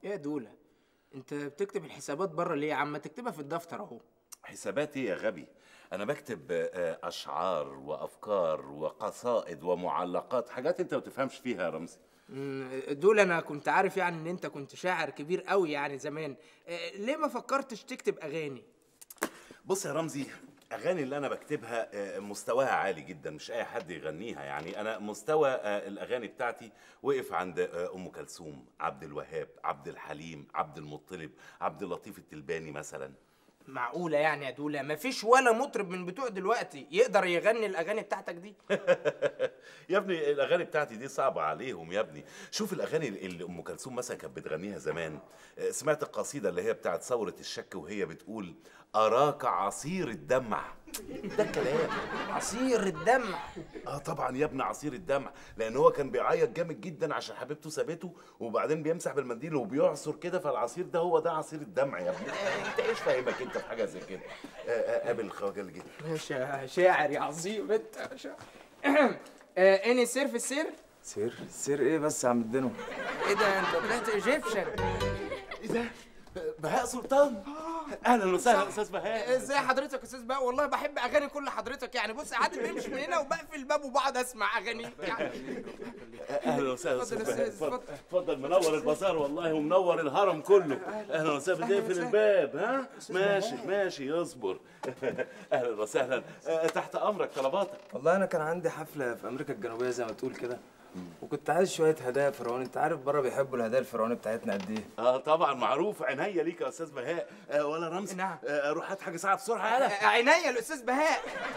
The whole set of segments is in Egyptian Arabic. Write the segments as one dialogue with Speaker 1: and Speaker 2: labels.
Speaker 1: ايه يا دوله انت بتكتب الحسابات بره ليه يا عم ما تكتبها في الدفتر اهو
Speaker 2: حساباتي يا غبي انا بكتب آه، اشعار وافكار وقصائد ومعلقات حاجات انت ما تفهمش فيها يا رمزي
Speaker 1: مم، دول انا كنت عارف يعني ان انت كنت شاعر كبير قوي يعني زمان آه، ليه ما فكرتش تكتب اغاني
Speaker 2: بص يا رمزي اغاني اللي انا بكتبها آه، مستواها عالي جدا مش اي حد يغنيها يعني انا مستوى آه، الاغاني بتاعتي وقف عند آه، ام كلثوم عبد الوهاب عبد الحليم عبد المطلب عبد اللطيف التلباني مثلا
Speaker 1: معقوله يعني يا دوله ما فيش ولا مطرب من بتوع دلوقتي يقدر يغني الاغاني بتاعتك دي
Speaker 2: يا ابني الاغاني بتاعتي دي صعبه عليهم يا ابني شوف الاغاني اللي ام كلثوم مثلا كانت بتغنيها زمان آه، سمعت القصيده اللي هي بتاعت ثوره الشك وهي بتقول اراك عصير الدمع ده الكلام
Speaker 1: عصير الدمع
Speaker 2: اه طبعا يا ابني عصير الدمع لان هو كان بيعيط جامد جدا عشان حبيبته سابته وبعدين بيمسح بالمنديل وبيعصر كده فالعصير ده هو ده عصير الدمع يا ابني آه، انت ايش فاهمك انت في حاجه زي كده آه، آه، قابل الخواجه اللي جه
Speaker 1: شا- شاعر يا عظيم انت شاعر آه، اني سير في السير
Speaker 3: سير سير ايه بس يا عم الدنو
Speaker 1: ايه ده انت طلعت ايجيبشن
Speaker 2: ايه ده بهاء سلطان اهلا وسهلا استاذ بهاء
Speaker 1: ازاي حضرتك يا استاذ بقى والله بحب اغاني كل حضرتك يعني بص عادي بيمشي من هنا وبقفل الباب وبقعد اسمع اغاني يعني
Speaker 2: اهلا وسهلا
Speaker 1: اتفضل
Speaker 2: استاذ
Speaker 1: يا
Speaker 2: بهاء
Speaker 1: أستاذ،
Speaker 2: اتفضل اتفضل منور البازار والله ومنور الهرم كله اهلا وسهلا بدي اقفل الباب ها ماشي ماشي اصبر اهلا وسهلا آه، تحت امرك طلباتك
Speaker 3: والله انا كان عندي حفله في امريكا الجنوبيه زي ما تقول كده وكنت عايز شويه هدايا فرعوني انت عارف بره بيحبوا الهدايا الفرعوني بتاعتنا قد ايه
Speaker 2: اه طبعا معروف عينيا ليك يا استاذ بهاء آه ولا رمزي
Speaker 1: نعم.
Speaker 2: آه روح هات حاجه ساعه بسرعه يلا
Speaker 1: آه، عينيا الاستاذ بهاء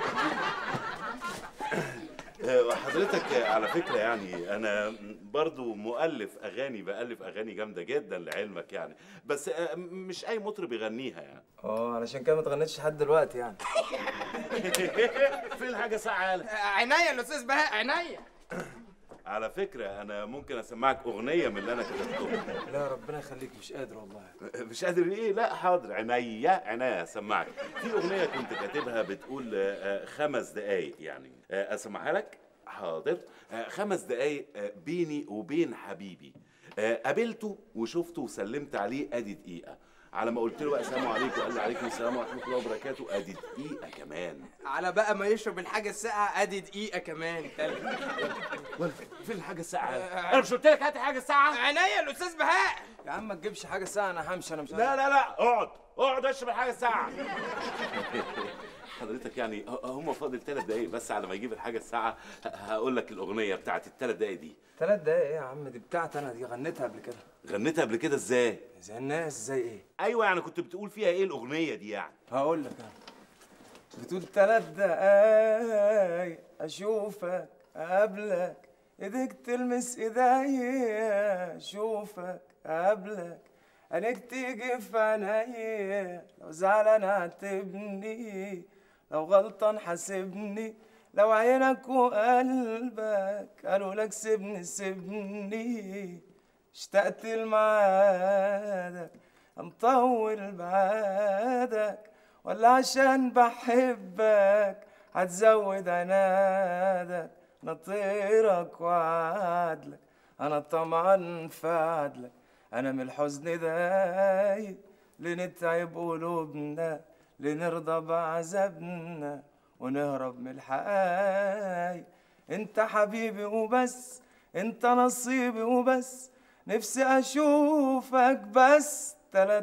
Speaker 2: آه، حضرتك آه، على فكرة يعني أنا برضو مؤلف أغاني بألف أغاني جامدة جدا لعلمك يعني بس آه، مش أي مطرب يغنيها يعني
Speaker 3: اه علشان كده ما اتغنيتش لحد دلوقتي يعني
Speaker 2: فين حاجة سعالة
Speaker 1: آه، عينيا الاستاذ بهاء عينيا
Speaker 2: على فكرة أنا ممكن أسمعك أغنية من اللي أنا كتبتهم
Speaker 3: لا ربنا يخليك مش قادر والله
Speaker 2: مش قادر إيه لا حاضر عينيا عينيا أسمعك في أغنية كنت كاتبها بتقول آه، آه، خمس دقايق يعني آه، أسمعها لك حاضر آه، خمس دقايق آه، بيني وبين حبيبي آه، قابلته وشفته وسلمت عليه ادي دقيقه على ما قلت له بقى السلام عليكم قال لي عليكم السلام ورحمه الله وبركاته ادي دقيقه كمان
Speaker 1: على بقى ما يشرب الحاجه الساقعه ادي دقيقه كمان تلج.
Speaker 2: ولا فين الحاجه الساعه انا مش قلت لك هات حاجه الساعه
Speaker 1: عينيا الاستاذ بهاء
Speaker 3: يا عم ما تجيبش حاجه ساعه انا همشي انا مش
Speaker 2: لا لا لا اقعد اقعد اشرب الحاجه الساعه حضرتك يعني ه- هم فاضل ثلاث دقايق بس على ما يجيب الحاجه الساعه ه- هقول لك الاغنيه بتاعت الثلاث دقايق دي
Speaker 3: ثلاث دقايق ايه يا عم دي بتاعتي انا دي غنيتها قبل كده
Speaker 2: غنيتها قبل كده ازاي
Speaker 3: زي الناس زي ايه
Speaker 2: ايوه يعني كنت بتقول فيها ايه الاغنيه دي يعني
Speaker 3: هقول لك انا بتقول ثلاث دقايق اشوفك قبلك ايديك تلمس ايديا اشوفك قبلك عينيك تيجي في عينيا لو زعلان اعتبني لو غلطان حاسبني لو عينك وقلبك قالوا لك سيبني سيبني اشتقت لميعادك مطول بعادك ولا عشان بحبك هتزود عنادك انا طيرك وعدلك انا طمعان في عدلك انا من الحزن دايق لنتعب قلوبنا لنرضى بعذابنا ونهرب من الحقايق انت حبيبي وبس انت نصيبي وبس نفسي اشوفك بس تلات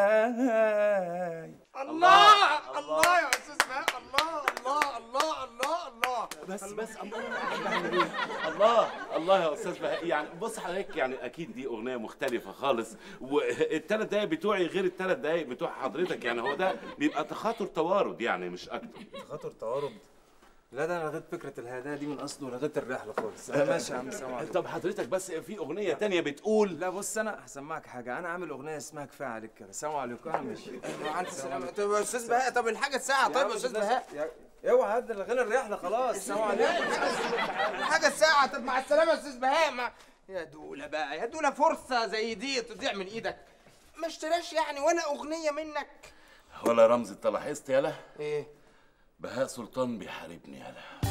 Speaker 3: دقايق
Speaker 1: الله الله يا استاذ بهاء الله الله الله الله الله
Speaker 2: بس بس الله الله الله يا استاذ بهاء يعني بص حضرتك يعني اكيد دي اغنيه مختلفه خالص والثلاث دقايق بتوعي غير الثلاث دقايق بتوع حضرتك يعني هو ده بيبقى تخاطر توارد يعني مش اكتر
Speaker 3: خاطر تعارض لا ده انا لغيت فكره الهدايا دي من اصله ولغيت الرحله خالص انا ماشي يا عم سلام عليكم
Speaker 2: طب حضرتك بس في اغنيه تانية بتقول
Speaker 3: لا بص انا هسمعك حاجه انا عامل اغنيه اسمها كفايه عليك كده سلام عليكم انا ماشي
Speaker 1: مع الف سلامه طب يا استاذ بهاء طب الحاجه الساعه طيب يا استاذ بهاء
Speaker 3: يا- اوعى هد لغينا الرحله خلاص سلام عليكم
Speaker 1: الحاجه الساعه طب مع السلامه يا استاذ بهاء ما يا دوله بقى يا دوله فرصه زي دي تضيع من ايدك ما اشتراش يعني ولا اغنيه منك
Speaker 2: ولا رمز انت لاحظت يالا
Speaker 1: ايه
Speaker 2: بهاء سلطان بيحاربني يالا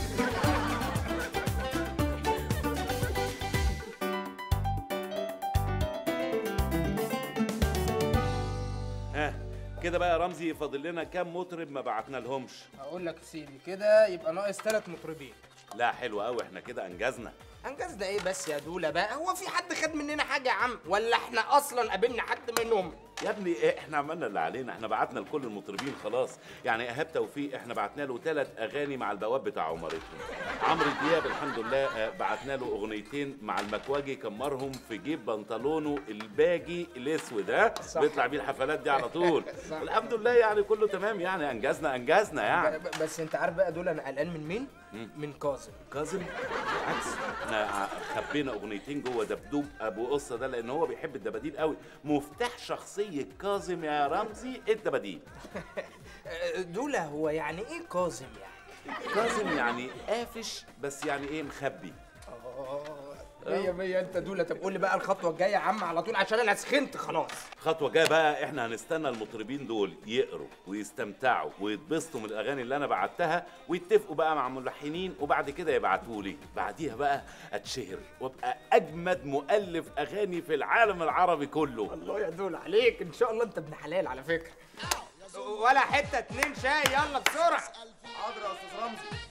Speaker 2: كده بقى يا رمزي فاضل لنا كام مطرب ما بعتنا لهمش
Speaker 1: هقول لك يا سيدي كده يبقى ناقص ثلاث مطربين
Speaker 2: لا حلو قوي احنا كده انجزنا
Speaker 1: انجزنا ايه بس يا دوله بقى هو في حد خد مننا حاجه يا عم ولا احنا اصلا قابلنا حد منهم
Speaker 2: يا ابني إيه احنا عملنا اللي علينا احنا بعتنا لكل المطربين خلاص يعني ايهاب توفيق احنا بعتنا له ثلاث اغاني مع البواب بتاع عمارتهم عمرو دياب الحمد لله آه، بعتنا له اغنيتين مع المكواجي كمرهم في جيب بنطلونه الباجي الاسود ها
Speaker 1: صح.
Speaker 2: بيطلع بيه الحفلات دي على طول
Speaker 1: صح.
Speaker 2: الحمد لله يعني كله تمام يعني انجزنا انجزنا يعني
Speaker 1: ب- بس انت عارف بقى دول انا قلقان من مين من كاظم
Speaker 2: كاظم بالعكس احنا خبينا اغنيتين جوه دبدوب ابو قصه ده لان هو بيحب الدباديل قوي مفتاح شخصيه كاظم يا رمزي الدباديل
Speaker 1: آه، دوله هو يعني ايه كاظم يعني
Speaker 2: كاظم يعني قافش بس يعني ايه مخبي
Speaker 1: مية مية انت دولة طب قول لي بقى الخطوة الجاية يا عم على طول عشان انا سخنت خلاص
Speaker 2: خطوه جايه بقى احنا هنستنى المطربين دول يقروا ويستمتعوا ويتبسطوا من الاغاني اللي انا بعتها ويتفقوا بقى مع ملحنين وبعد كده يبعتوا لي بعديها بقى اتشهر وابقى اجمد مؤلف اغاني في العالم العربي كله
Speaker 1: الله يا دول عليك ان شاء الله انت ابن حلال على فكرة ولا حتة اتنين شاي يلا بسرعة
Speaker 4: حاضر يا استاذ رمزي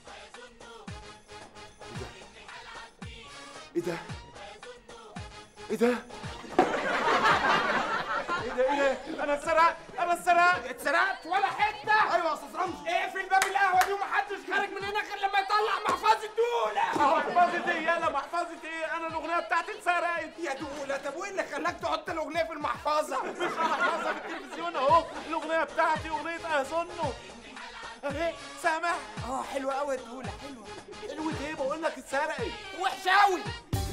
Speaker 2: ايه ده؟ ايه ده؟ ايه ده ايه ده؟ انا اتسرقت انا اتسرقت
Speaker 1: اتسرقت ولا حتة
Speaker 4: ايوه يا استاذ رمزي
Speaker 1: اقفل باب القهوة دي ومحدش خارج من هنا غير لما يطلع محفظة دولة
Speaker 2: محفظة ايه يلا محفظة ايه؟ انا الاغنية بتاعتي اتسرقت
Speaker 1: يا دولة طب وايه اللي خلاك تحط الأغنية في المحفظة؟
Speaker 2: مش محفظة في التلفزيون اهو الاغنية بتاعتي اغنية اظنه اهي سامع؟
Speaker 1: اه حلوة قوي يا دولة حلوة
Speaker 2: حلوة ايه بقول لك اتسرقت
Speaker 1: وحشة قوي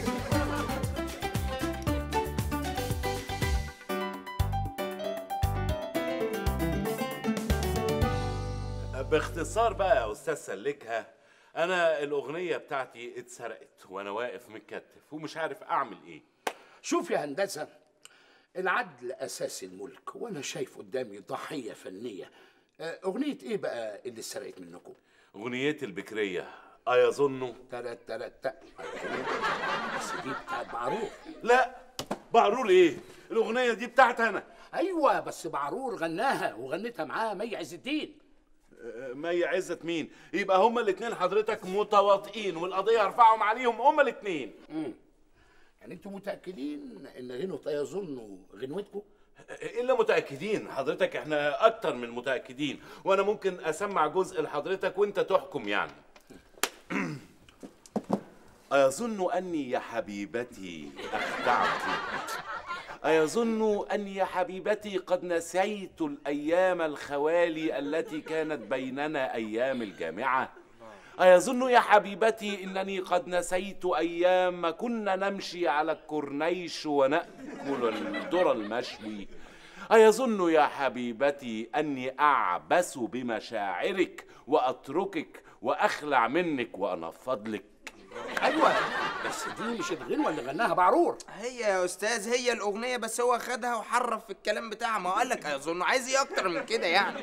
Speaker 2: باختصار بقى يا استاذ سلكها انا الاغنية بتاعتي اتسرقت وانا واقف متكتف ومش عارف اعمل ايه
Speaker 5: شوف يا هندسة العدل أساس الملك وأنا شايف قدامي ضحية فنية آه، أغنية إيه بقى اللي اتسرقت منكم؟
Speaker 2: اغنيتي البكرية ايظنه
Speaker 5: تلات تلات تا بس دي بتاعت معروف
Speaker 2: لا بعرور ايه الاغنية دي بتاعتي انا
Speaker 5: أيوة بس معرور غناها وغنتها معاه مي عز الدين
Speaker 2: مي عزت مين يبقى هما الاتنين حضرتك متواطئين والقضية هرفعهم عليهم هما الاتنين
Speaker 5: يعني أنتوا متأكدين إن غنوة يظن غنوتكم؟
Speaker 2: الا متاكدين حضرتك احنا اكتر من متاكدين وانا ممكن اسمع جزء لحضرتك وانت تحكم يعني ايظن اني يا حبيبتي اخدعت ايظن اني يا حبيبتي قد نسيت الايام الخوالي التي كانت بيننا ايام الجامعه أيظن يا حبيبتي إنني قد نسيت أيام ما كنا نمشي على الكورنيش ونأكل الذرة المشوي أيظن يا حبيبتي أني أعبث بمشاعرك وأتركك وأخلع منك وأنفض لك
Speaker 5: أيوة بس دي مش الغنوة اللي غناها معرور
Speaker 1: هي يا استاذ هي الاغنيه بس هو خدها وحرف في الكلام بتاعها ما هو قال لك اظن عايز ايه اكتر من كده يعني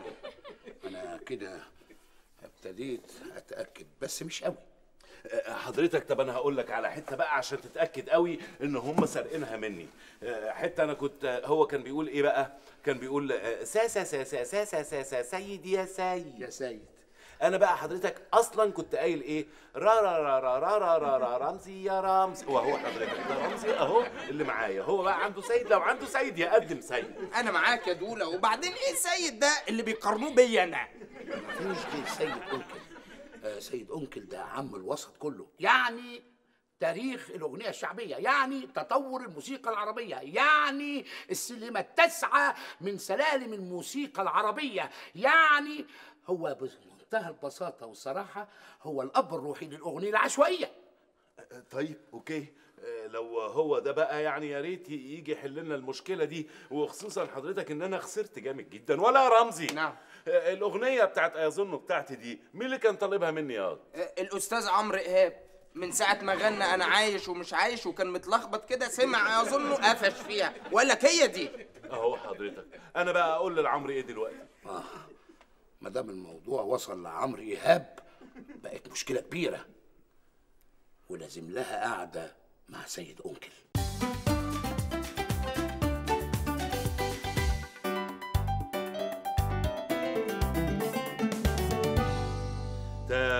Speaker 5: أنا كده ابتديت أتأكد بس مش قوي
Speaker 2: حضرتك طب انا هقول لك على حته بقى عشان تتاكد قوي ان هم سارقينها مني أه، حته انا كنت هو كان بيقول ايه بقى كان بيقول أه، سا سا سا سا سا سا سا سا سيد يا سيد
Speaker 5: يا سيد
Speaker 2: انا بقى حضرتك اصلا كنت قايل ايه را را را را را را را, را رمزي يا رمزي وهو حضرتك ده رمزي اهو اللي معايا هو بقى عنده سيد لو عنده سيد يقدم سيد
Speaker 1: انا معاك يا دوله وبعدين ايه السيد ده اللي بيقارنوه بيا انا
Speaker 5: مفيش غير سيد أنكل آه سيد أنكل ده عم الوسط كله يعني تاريخ الأغنية الشعبية يعني تطور الموسيقى العربية يعني السلمة التاسعة من سلالم الموسيقى العربية يعني هو بمنتهى البساطة والصراحة هو الأب الروحي للأغنية العشوائية
Speaker 2: طيب اوكي آه، لو هو ده بقى يعني يا ريت يجي يحل لنا المشكله دي وخصوصا حضرتك ان انا خسرت جامد جدا ولا يا رمزي
Speaker 1: نعم.
Speaker 2: آه، الاغنيه بتاعت ايظن بتاعتي دي مين اللي كان طالبها مني يا واد؟
Speaker 1: آه، الاستاذ عمرو ايهاب من ساعة ما غنى أنا عايش ومش عايش وكان متلخبط كده سمع يظنه قفش فيها وقال لك هي دي
Speaker 2: اهو حضرتك انا بقى اقول للعمري ايه دلوقتي
Speaker 5: آه ما دام الموضوع وصل لعمرو إيهاب بقت مشكلة كبيرة ولازم لها قعدة مع سيد أنكل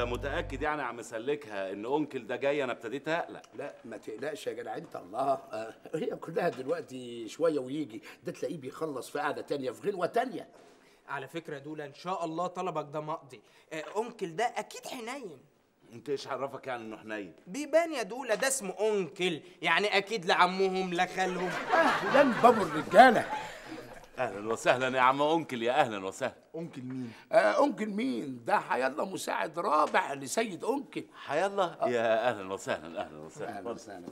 Speaker 2: متاكد يعني عم اسلكها ان انكل ده جاي انا ابتديت اقلق
Speaker 5: لا ما تقلقش يا جدع انت الله آه، هي كلها دلوقتي شويه ويجي ده تلاقيه بيخلص في قعده تانية في غنوه تانية
Speaker 1: على فكره دول ان شاء الله طلبك ده مقضي آه، انكل ده اكيد حنين
Speaker 2: انت ايش عرفك يعني انه حنين
Speaker 1: بيبان يا دولا ده اسمه انكل يعني اكيد لعمهم لا خالهم
Speaker 5: اهلا بابو الرجاله
Speaker 2: اهلا وسهلا يا عم انكل يا اهلا وسهلا
Speaker 4: انكل مين
Speaker 5: آه انكل مين ده حيالله مساعد رابع لسيد انكل
Speaker 2: حيا الله يا اهلا وسهلا اهلا وسهلا
Speaker 5: اهلا
Speaker 2: اتفضل.
Speaker 5: وسهلا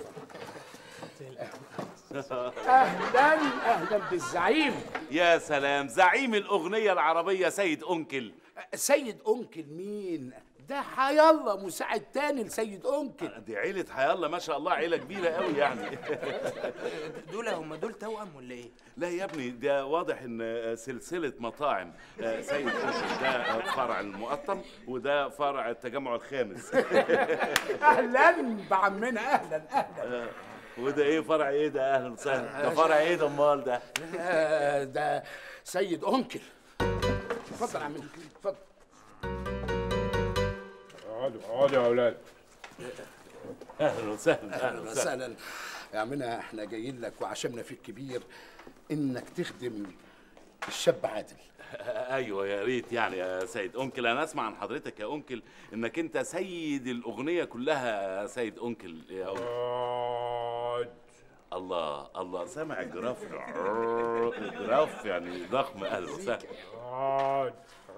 Speaker 5: اهلا اهلا بالزعيم
Speaker 2: يا سلام زعيم الاغنيه العربيه سيد انكل
Speaker 5: سيد انكل مين ده حيالله مساعد تاني لسيد انكل
Speaker 2: دي عيله حيا الله ما شاء الله عيله كبيره قوي يعني
Speaker 1: دول هم دول توأم ولا ايه
Speaker 2: لا يا ابني ده واضح ان سلسله مطاعم آه، سيد انكل ده فرع المقطم وده فرع التجمع الخامس
Speaker 5: اهلا بعمنا اهلا اهلا
Speaker 2: وده ايه فرع ايه ده اهلا وسهلا ده فرع ايه ده امال ده
Speaker 5: آه، ده سيد انكل اتفضل يا عمنا اتفضل
Speaker 6: اقعدوا اقعدوا يا اولاد
Speaker 2: اهلا وسهلا اهلا
Speaker 5: اهلا
Speaker 2: وسهلا
Speaker 5: وسهلا يا عمنا احنا جايين لك وعشمنا فيك كبير انك تخدم الشاب عادل
Speaker 2: ايوه يا ريت يعني يا سيد انكل انا اسمع عن حضرتك يا انكل انك انت سيد الاغنيه كلها يا سيد انكل يا أنكل.
Speaker 6: اقعد
Speaker 2: الله الله سامع الجراف الجراف يعني ضخم اهلا وسهلا
Speaker 6: اقعد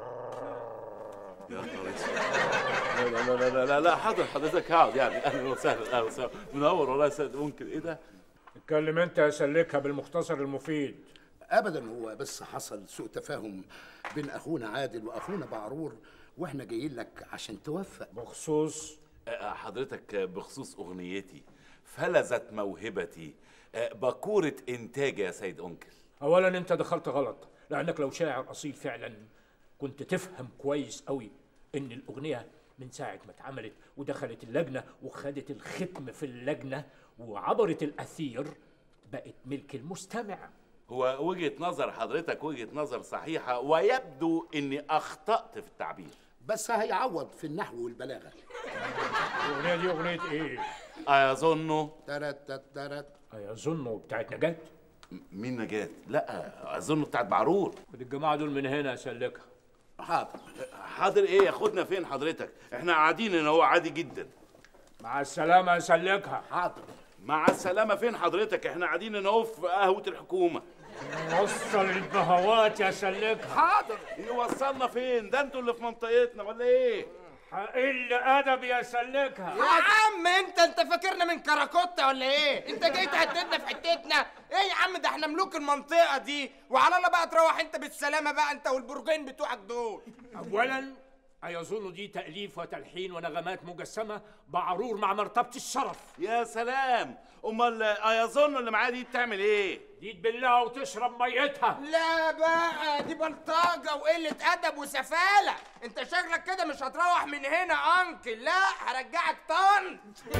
Speaker 2: يا نهار اسود. لا لا لا لا لا لا حاضر حضرتك هقعد يعني اهلا وسهلا اهلا وسهلا منور والله يا سيد انكل ايه ده؟
Speaker 6: اتكلم انت يا سلكها بالمختصر المفيد
Speaker 5: ابدا هو بس حصل سوء تفاهم بين اخونا عادل واخونا بعرور واحنا جايين لك عشان توفق
Speaker 6: بخصوص
Speaker 2: آه، حضرتك بخصوص اغنيتي فلذت موهبتي آه، بكورة انتاج يا سيد انكل
Speaker 6: اولا انت دخلت غلط لانك لو شاعر اصيل فعلا كنت تفهم كويس قوي ان الاغنيه من ساعه ما اتعملت ودخلت اللجنه وخدت الختم في اللجنه وعبرت الاثير بقت ملك المستمع
Speaker 2: هو وجهة نظر حضرتك وجهة نظر صحيحة ويبدو اني اخطأت في التعبير
Speaker 5: بس هيعوض في النحو والبلاغه
Speaker 6: الاغنيه دي اغنيه ايه
Speaker 2: اظن
Speaker 5: ترت ترت
Speaker 6: اظن بتاعت نجاة
Speaker 2: مين نجاة لا اظن بتاعت بعرور
Speaker 6: خد الجماعه دول من هنا سلكها
Speaker 5: حاضر
Speaker 2: حاضر ايه ياخدنا فين حضرتك احنا قاعدين هنا هو عادي جدا
Speaker 6: مع السلامه سلكها
Speaker 5: حاضر
Speaker 2: مع السلامة فين حضرتك احنا قاعدين هنا اهو في قهوة الحكومة
Speaker 6: وصل البهوات يا سلكها
Speaker 5: حاضر
Speaker 2: يوصلنا فين ده انتوا اللي في منطقتنا ولا ايه
Speaker 6: حقل ادب يا سلكها
Speaker 1: يا عم انت انت فاكرنا من كراكوتا ولا ايه انت جاي تهددنا في حتتنا ايه يا عم ده احنا ملوك المنطقه دي وعلى الله بقى تروح انت بالسلامه بقى انت والبرجين بتوعك دول
Speaker 6: اولا ايظن دي تاليف وتلحين ونغمات مجسمه بعرور مع مرتبه الشرف
Speaker 2: يا سلام امال ايظن اللي معايا دي بتعمل ايه
Speaker 6: دي تبلها وتشرب ميتها
Speaker 1: لا بقى دي بلطجه وقله ادب وسفاله انت شكلك كده مش هتروح من هنا انكل لا هرجعك طن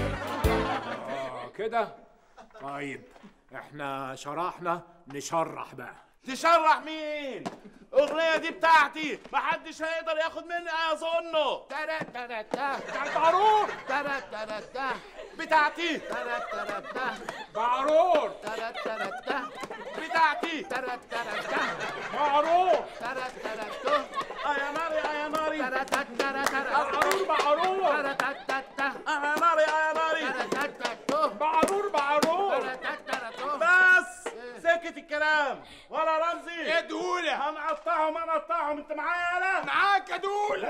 Speaker 6: اه كده طيب احنا شرحنا نشرح بقى
Speaker 2: تشرح مين الاغنيه دي بتاعتي محدش هيقدر ياخد مني اظنه
Speaker 5: ترت ترت
Speaker 6: بتاعت بعرور
Speaker 5: ترت ترت
Speaker 2: بتاعتي
Speaker 5: ترت ترت
Speaker 6: بعرور
Speaker 5: ترت ترت
Speaker 2: بتاعتي
Speaker 5: ترت ترت
Speaker 6: بعرور
Speaker 5: ترت ترت
Speaker 2: اه يا ناري اه يا ناري اه
Speaker 5: ترت ترت
Speaker 6: بعرور بعرور
Speaker 5: ترت ترت
Speaker 2: يا ناري اه يا ناري
Speaker 5: ترت ترت
Speaker 6: بعرور بعرور
Speaker 5: ترت ترت
Speaker 2: بس سكت الكلام ولا رمزي
Speaker 1: يا دوله
Speaker 2: هنقطعهم هنقطعهم انت معايا انا
Speaker 1: معاك يا دوله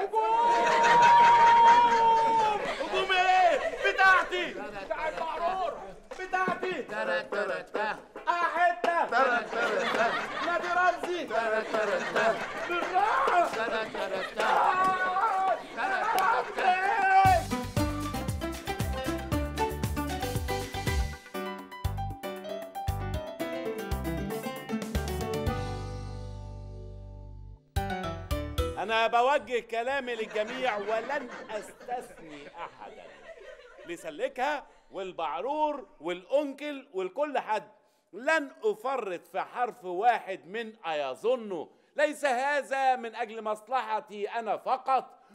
Speaker 2: هجوم ايه بتاعتي
Speaker 6: بتاعت بعرور
Speaker 2: بتاعتي
Speaker 5: ترت ترت
Speaker 2: اه حته نادي رمزي
Speaker 5: ترت ترت
Speaker 2: بالراحه
Speaker 5: ترت ترت
Speaker 2: أنا بوجه كلامي للجميع ولن أستثني أحدا لسلكها والبعرور والأنكل والكل حد لن أفرط في حرف واحد من أيظن ليس هذا من أجل مصلحتي أنا فقط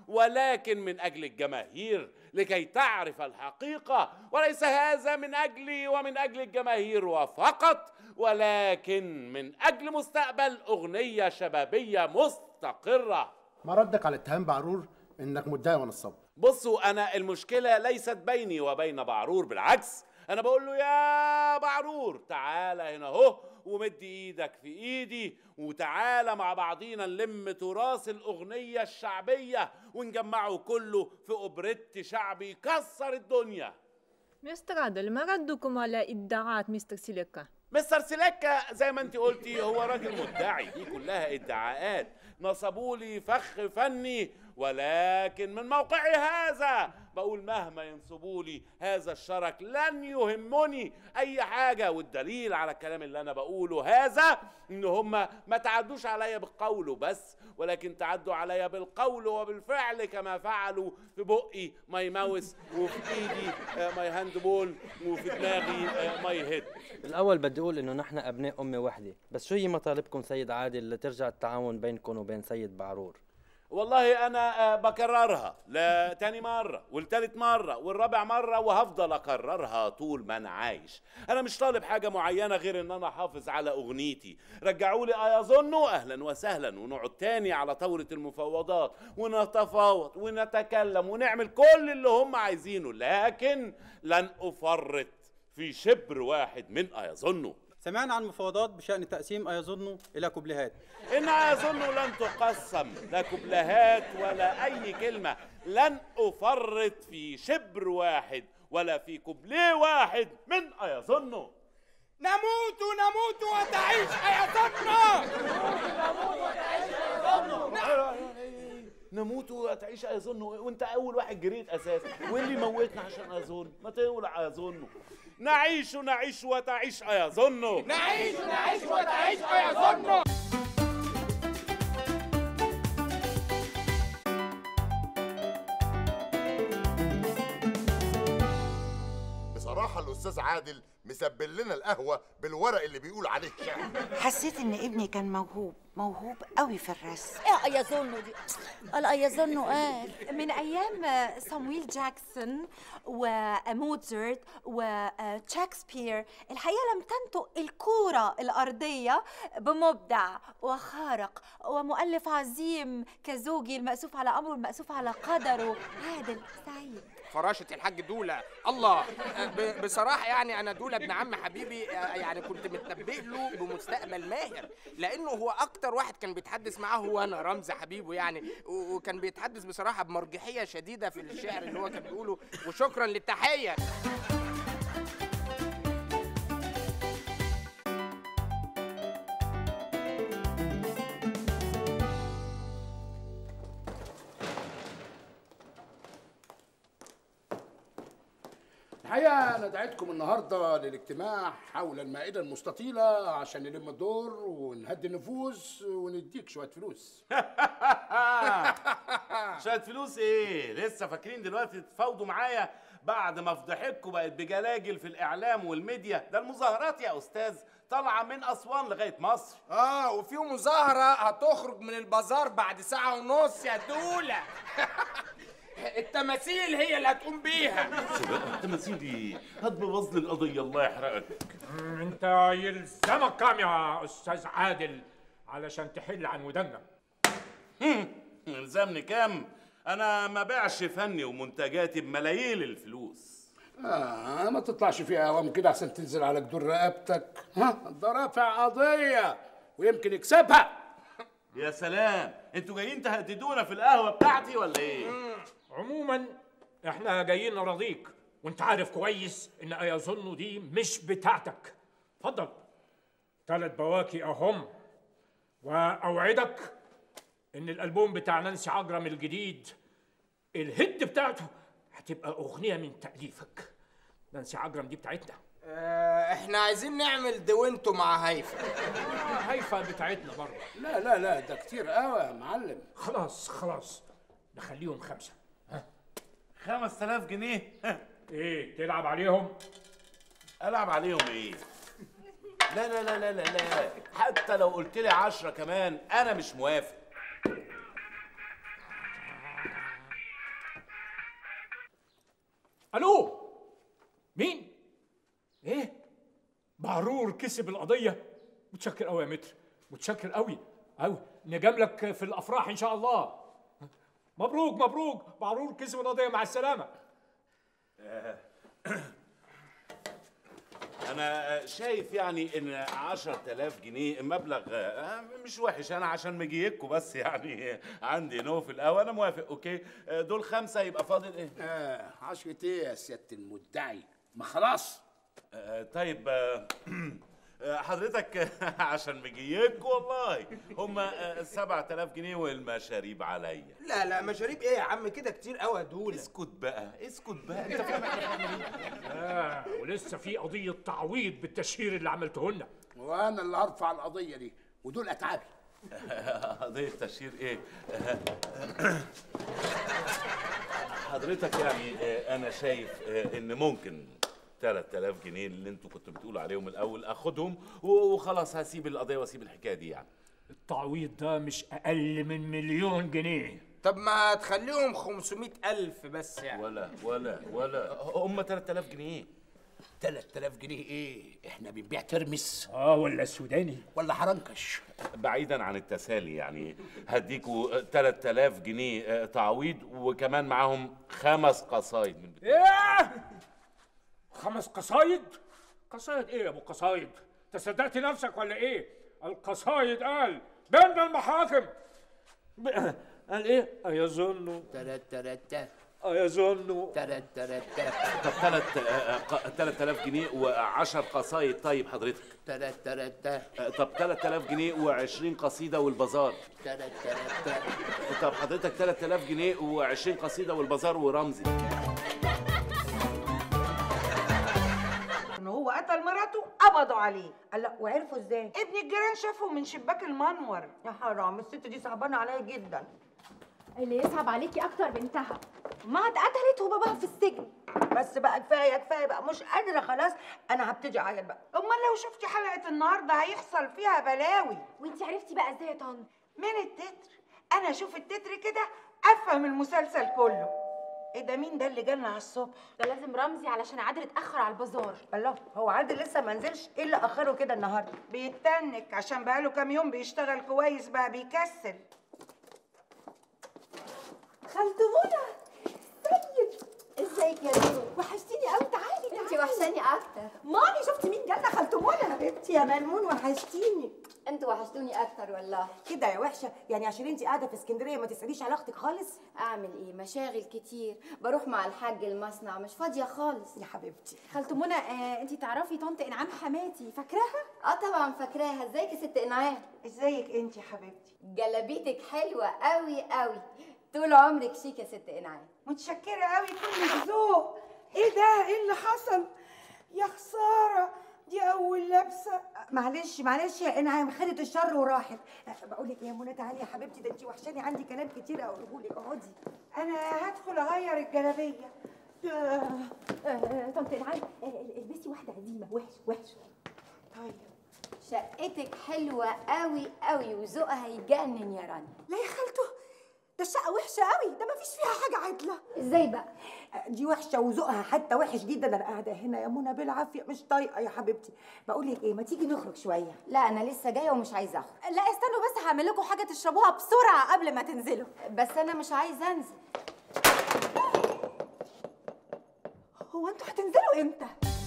Speaker 2: ولكن من اجل الجماهير لكي تعرف الحقيقه وليس هذا من اجلي ومن اجل الجماهير وفقط ولكن من اجل مستقبل اغنيه شبابيه مستقره
Speaker 7: ما ردك على اتهام بعرور انك مدعي ونصاب
Speaker 2: بصوا انا المشكله ليست بيني وبين بعرور بالعكس انا بقول له يا بعرور تعالى هنا اهو ومد ايدك في ايدي وتعالى مع بعضينا نلم تراث الاغنيه الشعبيه ونجمعه كله في اوبريت شعبي يكسر الدنيا
Speaker 8: مستر عادل ما ردكم على ادعاءات مستر سيليكا
Speaker 2: مستر سيليكا زي ما انت قلتي هو راجل مدعي دي كلها ادعاءات نصبوا لي فخ فني ولكن من موقعي هذا بقول مهما ينصبوا لي هذا الشرك لن يهمني اي حاجه والدليل على الكلام اللي انا بقوله هذا ان هم ما تعدوش عليا بالقول بس ولكن تعدوا عليا بالقول وبالفعل كما فعلوا في بقي ماي ماوس وفي ايدي آه، ماي هاند بول وفي دماغي آه، ماي هيد
Speaker 9: الأول بدي أقول إنه نحن أبناء أمة واحدة، بس شو هي مطالبكم سيد عادل لترجع التعاون بينكم وبين سيد بعرور؟
Speaker 2: والله انا آه، بكررها لتاني مرة والتالت مرة والرابع مرة وهفضل اكررها طول ما انا عايش انا مش طالب حاجة معينة غير ان انا احافظ على اغنيتي رجعوا لي ايظنوا اهلا وسهلا ونقعد تاني على طاولة المفاوضات ونتفاوض ونتكلم ونعمل كل اللي هم عايزينه لكن لن افرط في شبر واحد من ايظنوا
Speaker 10: سمعنا عن مفاوضات بشأن تقسيم أيظن إلى كوبليهات
Speaker 2: إن أظن لن تقسم لا كبلهات ولا أي كلمة لن أفرط في شبر واحد ولا في كوبليه واحد من أيظن
Speaker 1: نموت نموت وتعيش حياتنا
Speaker 2: نموت وتعيش أيظن وأنت أول واحد جريت أساسا واللي موتنا عشان أيظن ما تولع أيظن نعيش نعيش وتعيش أيظن
Speaker 1: نعيش نعيش وتعيش حياتنا
Speaker 4: بصراحة الأستاذ عادل مسبل لنا القهوة بالورق اللي بيقول عليه شعر
Speaker 11: حسيت ان ابني كان موهوب موهوب قوي في الرسم
Speaker 12: ايه ايظنه دي قال ايظنه قال
Speaker 13: من ايام صامويل جاكسون وموتزارت وشكسبير الحقيقه لم تنطق الكوره الارضيه بمبدع وخارق ومؤلف عظيم كزوجي المأسوف على امره المأسوف على قدره عادل سعيد
Speaker 1: فراشة الحاج دولة الله ب- بصراحة يعني أنا دولة ابن عم حبيبي آه، يعني كنت متنبئ له بمستقبل ماهر لأنه هو أكتر واحد كان بيتحدث معاه هو أنا رمز حبيبه يعني و- وكان بيتحدث بصراحة بمرجحية شديدة في الشعر اللي هو كان بيقوله وشكرا للتحية
Speaker 5: الحقيقة أنا دعيتكم النهاردة للاجتماع حول المائدة المستطيلة عشان نلم الدور ونهدي النفوس ونديك شوية فلوس
Speaker 2: شوية فلوس ايه؟ لسه فاكرين دلوقتي تتفاوضوا معايا بعد ما فضحتكم بقت بجلاجل في الاعلام والميديا ده المظاهرات يا استاذ طالعه من اسوان لغايه مصر
Speaker 1: آه وفي مظاهرة هتخرج من البازار بعد ساعة ونص يا دولة التماثيل هي اللي هتقوم بيها
Speaker 2: التماثيل دي هتبوظ لي القضيه الله يحرقك
Speaker 6: انت يلزمك كام يا استاذ عادل علشان تحل عن ودنا
Speaker 2: يلزمني كام انا ما بيعش فني ومنتجاتي بملايين الفلوس
Speaker 5: آه ما تطلعش فيها عوام كده عشان تنزل على جدور رقبتك ها ده رافع قضية ويمكن يكسبها
Speaker 2: يا سلام انتوا جايين تهددونا في القهوه بتاعتي ولا ايه
Speaker 6: عموما احنا جايين نراضيك وانت عارف كويس ان ايظن دي مش بتاعتك اتفضل ثلاث بواكي اهم واوعدك ان الالبوم بتاع نانسي عجرم الجديد الهيد بتاعته هتبقى اغنيه من تاليفك نانسي عجرم دي بتاعتنا
Speaker 1: آه احنا عايزين نعمل دوينتو مع هيفا
Speaker 6: هيفا بتاعتنا برضه
Speaker 5: لا لا لا ده كتير قوي يا معلم
Speaker 6: خلاص خلاص نخليهم خمسه ها
Speaker 2: 5000 جنيه
Speaker 6: ايه تلعب عليهم
Speaker 2: العب عليهم ايه لا لا لا لا لا لا حتى لو قلت لي 10 كمان انا مش موافق
Speaker 6: بعرور كسب القضيه متشكر قوي يا متر متشكر قوي قوي نجاملك في الافراح ان شاء الله مبروك مبروك بعرور كسب القضيه مع السلامه
Speaker 2: انا شايف يعني ان 10000 جنيه مبلغ آه، مش وحش انا عشان مجيكوا بس يعني عندي نو في القهوه انا موافق اوكي آه، دول خمسه يبقى فاضل ايه
Speaker 5: آه عشرة ايه يا سيادة المدعي ما خلاص
Speaker 2: آه، طيب آه، آه، حضرتك عشان مجيكوا والله هم 7000 جنيه والمشاريب عليا
Speaker 1: لا لا مشاريب ايه يا عم كده كتير قوي يا دوله
Speaker 2: اسكت بقى اسكت بقى انت فاهم احنا بنعمل ايه
Speaker 6: آه ولسه في قضيه تعويض بالتشهير اللي عملته لنا
Speaker 5: وانا اللي هرفع القضية دي ودول اتعابي
Speaker 2: قضية تشهير ايه؟ حضرتك يعني آه، انا شايف آه، ان ممكن 3000 جنيه اللي انتوا كنتوا بتقولوا عليهم الاول اخدهم وخلاص هسيب القضية واسيب الحكاية دي يعني
Speaker 6: التعويض ده مش اقل من مليون جنيه
Speaker 1: طب ما تخليهم 500 ألف بس يعني
Speaker 2: ولا ولا ولا هم 3000 جنيه
Speaker 5: 3000 جنيه ايه احنا بنبيع ترمس
Speaker 6: اه ولا السوداني
Speaker 5: ولا حرنكش
Speaker 2: بعيدا عن التسالي يعني هديكوا 3000 جنيه آه، تعويض وكمان معاهم خمس قصايد من
Speaker 6: ايه خمس قصايد قصايد ايه يا ابو قصايد تصدقت نفسك ولا ايه القصايد قال بين المحاكم ب- قال ايه ايظن
Speaker 5: تلات تلات
Speaker 6: ايظن
Speaker 5: تلات تلات
Speaker 2: طب ثلاث 3000 جنيه و10 قصايد طيب حضرتك
Speaker 5: تلات تلات
Speaker 2: آه، طب 3000 جنيه و20 قصيدة والبازار
Speaker 5: تلات تلات
Speaker 2: طب حضرتك 3000 جنيه و20 قصيدة والبازار ورمزي
Speaker 14: ان هو قتل مراته قبضوا عليه لا وعرفوا ازاي ابن الجيران شافه من شباك المنور يا حرام الست دي صعبانه عليا جدا
Speaker 13: اللي يصعب عليكي اكتر بنتها ما اتقتلت وباباها في السجن
Speaker 14: بس بقى كفايه كفايه بقى مش قادره خلاص انا هبتدي اعيط بقى امال لو شفتي حلقه النهارده هيحصل فيها بلاوي
Speaker 13: وانت عرفتي بقى ازاي يا طن
Speaker 14: من التتر انا اشوف التتر كده افهم المسلسل كله ايه ده مين ده اللي جالنا على الصبح
Speaker 13: ده لازم رمزي علشان عادل اتاخر على البازار
Speaker 14: الله هو عادل لسه ما نزلش ايه اللي اخره كده النهارده بيتنك عشان بقاله كام يوم بيشتغل كويس بقى بيكسل
Speaker 13: خالته منى سيد ازيك يا نورو وحشتيني قوي تعالي تعالي انت وحشاني اكتر مامي شفتي مين جالنا خالته منى
Speaker 14: حبيبتي يا ملمون وحشتيني
Speaker 12: انتوا وحشتوني اكتر والله
Speaker 14: كده يا وحشه يعني عشان انت قاعده في اسكندريه ما تساليش على اختك خالص
Speaker 12: اعمل ايه مشاغل كتير بروح مع الحاج المصنع مش فاضيه خالص
Speaker 14: يا حبيبتي
Speaker 13: خالته منى آه انت تعرفي طنط انعام حماتي فاكراها
Speaker 12: اه طبعا فاكراها ازيك يا ست انعام
Speaker 14: ازيك انت يا حبيبتي
Speaker 12: جلابيتك حلوه قوي قوي طول عمرك شيك يا ست انعام
Speaker 14: متشكره قوي كل ذوق ايه ده ايه اللي حصل يا خساره دي اول لبسه معلش معلش يا انعام خدت الشر وراحت بقول لك يا منى تعالي يا حبيبتي ده انت وحشاني عندي كلام كتير اقوله لك اقعدي انا هدخل اغير الجلابيه
Speaker 13: آه طنط انعام آه البسي واحده قديمه وحش وحش
Speaker 14: طيب
Speaker 12: شقتك حلوه قوي قوي وذوقها يجنن يا رنا
Speaker 13: لا يا خالته ده الشقه وحشه قوي ده مفيش فيها حاجه عدله
Speaker 12: ازاي بقى
Speaker 14: دي وحشه وذوقها حتى وحش جدا انا قاعده هنا يا منى بالعافيه مش طايقه يا حبيبتي بقول لك ايه ما تيجي نخرج شويه
Speaker 12: لا انا لسه جايه ومش عايزه اخرج
Speaker 13: لا استنوا بس هعمل لكم حاجه تشربوها بسرعه قبل ما تنزلوا
Speaker 12: بس انا مش عايزه انزل
Speaker 13: هو انتوا هتنزلوا امتى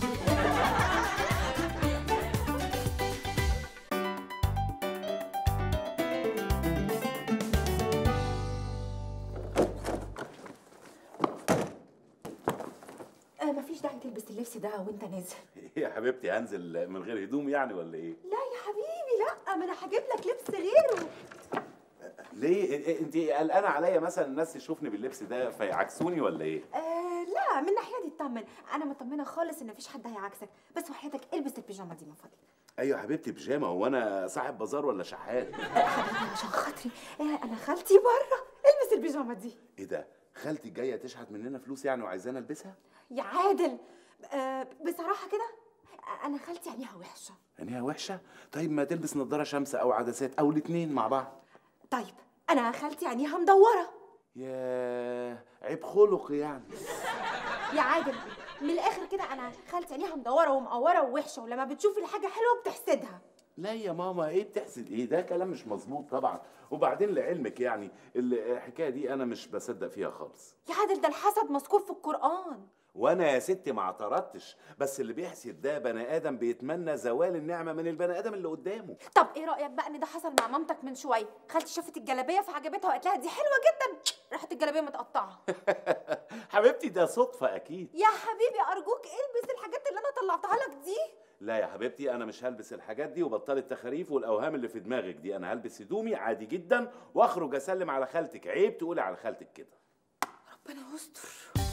Speaker 13: آه مفيش داعي تلبس اللبس ده وانت نازل
Speaker 2: يا حبيبتي هنزل من غير هدوم يعني ولا ايه
Speaker 13: لا يا حبيبي لا ما انا هجيب لك لبس غيره
Speaker 2: ليه انت قلقانه عليا مثلا الناس تشوفني باللبس ده فيعكسوني ولا ايه
Speaker 13: آه لا من ناحيه دي اطمن انا مطمنه خالص ان مفيش حد هيعكسك بس وحياتك البس البيجامه دي من فضلك
Speaker 2: ايوه يا حبيبتي بيجامه هو انا صاحب بازار ولا شحات
Speaker 13: حبيبي عشان خاطري آه انا خالتي بره البس البيجامه دي
Speaker 2: ايه ده خالتي جايه تشحت مننا فلوس يعني وعايزانا البسها
Speaker 13: يا عادل آه بصراحه كده آه، انا خالتي عينيها وحشه
Speaker 2: عينيها وحشه طيب ما تلبس نظاره شمس او عدسات او الاتنين مع بعض
Speaker 13: طيب انا خالتي عينيها مدوره
Speaker 2: يا عيب خلق يعني
Speaker 13: يا عادل من الاخر كده انا خالتي عينيها مدوره ومقوره ووحشه ولما بتشوف الحاجه حلوه بتحسدها
Speaker 2: لا يا ماما ايه بتحسد ايه ده كلام مش مظبوط طبعا وبعدين لعلمك يعني الحكايه دي انا مش بصدق فيها خالص
Speaker 13: يا عادل ده الحسد مذكور في القران
Speaker 2: وانا يا ستي ما اعترضتش بس اللي بيحسد ده بني ادم بيتمنى زوال النعمه من البني ادم اللي قدامه
Speaker 13: طب ايه رايك بقى ان ده حصل مع مامتك من شويه خالتي شافت الجلابيه فعجبتها وقالت لها دي حلوه جدا راحت الجلابيه متقطعه
Speaker 2: حبيبتي ده صدفه اكيد
Speaker 13: يا حبيبي ارجوك البس الحاجات اللي انا طلعتها لك دي
Speaker 2: لا يا حبيبتي انا مش هلبس الحاجات دي وبطل التخاريف والاوهام اللي في دماغك دي انا هلبس هدومي عادي جدا واخرج اسلم على خالتك عيب تقولي على خالتك كده
Speaker 13: ربنا يستر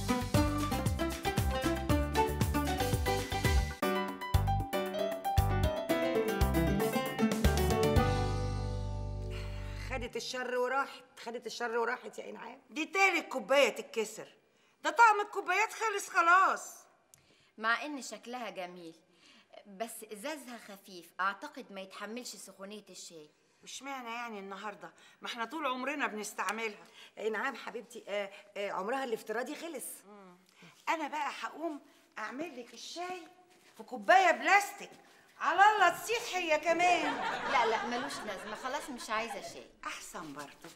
Speaker 14: خدت الشر وراحت خدت الشر وراحت يا انعام دي تالت كوبايه تتكسر ده طقم الكوبايات خلص خلاص
Speaker 12: مع ان شكلها جميل بس ازازها خفيف اعتقد ما يتحملش سخونيه الشاي
Speaker 14: مش معنى يعني النهارده ما احنا طول عمرنا بنستعملها انعام حبيبتي آه آه عمرها الافتراضي خلص انا بقى هقوم اعمل لك الشاي في كوبايه بلاستيك على الله تصيح هي كمان
Speaker 12: لا لا ملوش لازمه خلاص مش عايزه شاي
Speaker 14: احسن برضه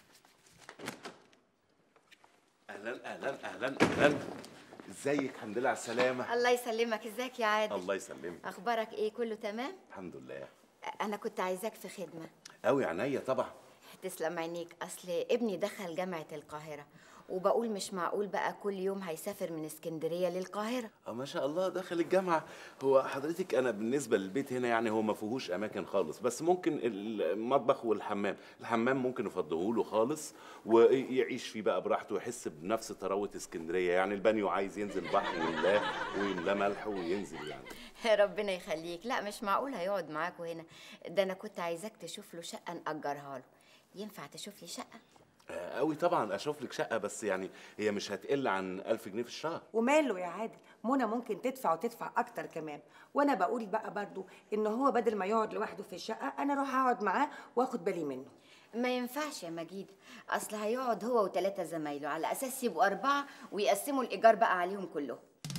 Speaker 2: اهلا اهلا اهلا اهلا ازيك الحمد لله على السلامه
Speaker 12: الله يسلمك ازيك يا عادل
Speaker 2: الله يسلمك
Speaker 12: اخبارك ايه كله تمام
Speaker 2: الحمد لله
Speaker 12: انا كنت عايزاك في خدمه
Speaker 2: قوي عينيا طبعا
Speaker 12: تسلم عينيك اصل ابني دخل جامعه القاهره وبقول مش معقول بقى كل يوم هيسافر من اسكندريه للقاهره
Speaker 2: اه ما شاء الله دخل الجامعه هو حضرتك انا بالنسبه للبيت هنا يعني هو ما فيهوش اماكن خالص بس ممكن المطبخ والحمام الحمام ممكن نفضيه له خالص ويعيش فيه بقى براحته ويحس بنفس طراوه اسكندريه يعني البانيو عايز ينزل بحر ويملاه ويملاه ملح وينزل يعني
Speaker 12: ربنا يخليك لا مش معقول هيقعد معاكوا هنا ده انا كنت عايزاك تشوف له شقه نأجرها له ينفع تشوف لي شقه
Speaker 2: قوي طبعا اشوف لك شقه بس يعني هي مش هتقل عن 1000 جنيه في الشهر
Speaker 14: وماله يا عادل منى ممكن تدفع وتدفع اكتر كمان وانا بقول بقى برضو ان هو بدل ما يقعد لوحده في الشقه انا اروح اقعد معاه واخد بالي منه
Speaker 12: ما ينفعش يا مجيد اصل هيقعد هو وثلاثه زمايله على اساس يبقوا اربعه ويقسموا الايجار بقى عليهم كلهم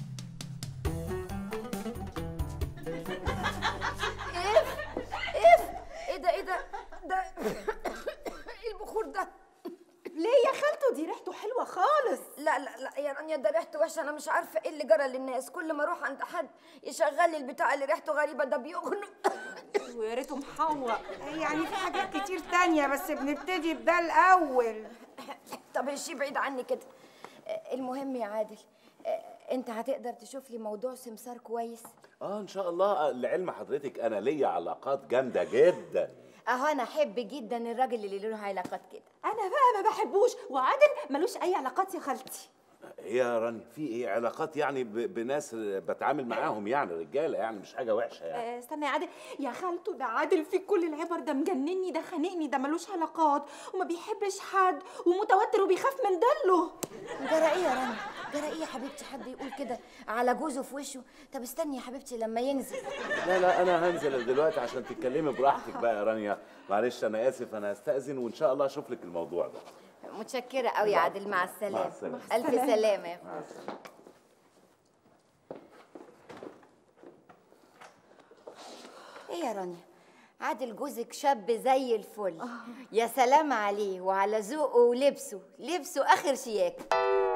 Speaker 13: اف اف ايه ده ايه ده ده ايه البخور ده ليه يا خالته دي ريحته حلوه خالص
Speaker 15: لا لا لا يا رانيا ده ريحته وحشه انا مش عارفه ايه اللي جرى للناس كل ما اروح عند حد يشغل لي البتاع اللي ريحته غريبه ده بيغنق
Speaker 13: ويا ريته محوق
Speaker 14: يعني في حاجات كتير تانية بس بنبتدي بده الاول
Speaker 15: طب الشي بعيد عني كده المهم يا عادل انت هتقدر تشوف لي موضوع سمسار كويس
Speaker 2: اه ان شاء الله لعلم حضرتك انا ليا علاقات جامده جدا
Speaker 12: اهو انا احب جدا الراجل اللي له علاقات كده
Speaker 13: انا بقى ما بحبوش وعادل ملوش اي علاقات يا خالتي
Speaker 2: ايه يا رانيا في ايه علاقات يعني ب... بناس بتعامل معاهم يعني رجاله يعني مش حاجه وحشه يعني
Speaker 13: آه، استنى يا عادل يا خالته ده عادل في كل العبر ده مجنني ده خانقني ده ملوش علاقات وما بيحبش حد ومتوتر وبيخاف من دله
Speaker 12: جرى ايه يا رنا جرى ايه يا حبيبتي حد يقول كده على جوزه في وشه طب استني يا حبيبتي لما ينزل
Speaker 2: لا لا انا هنزل دلوقتي عشان تتكلمي براحتك بقى يا رانيا معلش انا اسف انا هستأذن وان شاء الله اشوف لك الموضوع ده
Speaker 12: متشكره قوي يا عادل مع السلامه
Speaker 2: مع السلامة.
Speaker 12: الف سلامه يا اخويا ايه يا رانيا عادل جوزك شاب زي الفل يا سلام عليه وعلى ذوقه ولبسه لبسه اخر شياكه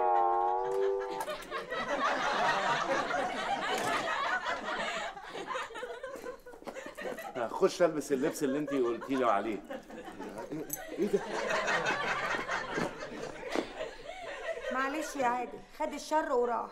Speaker 2: هخش البس اللبس اللي انت قلتي له عليه ايه ده
Speaker 14: معلش يا عادل خد الشر وراح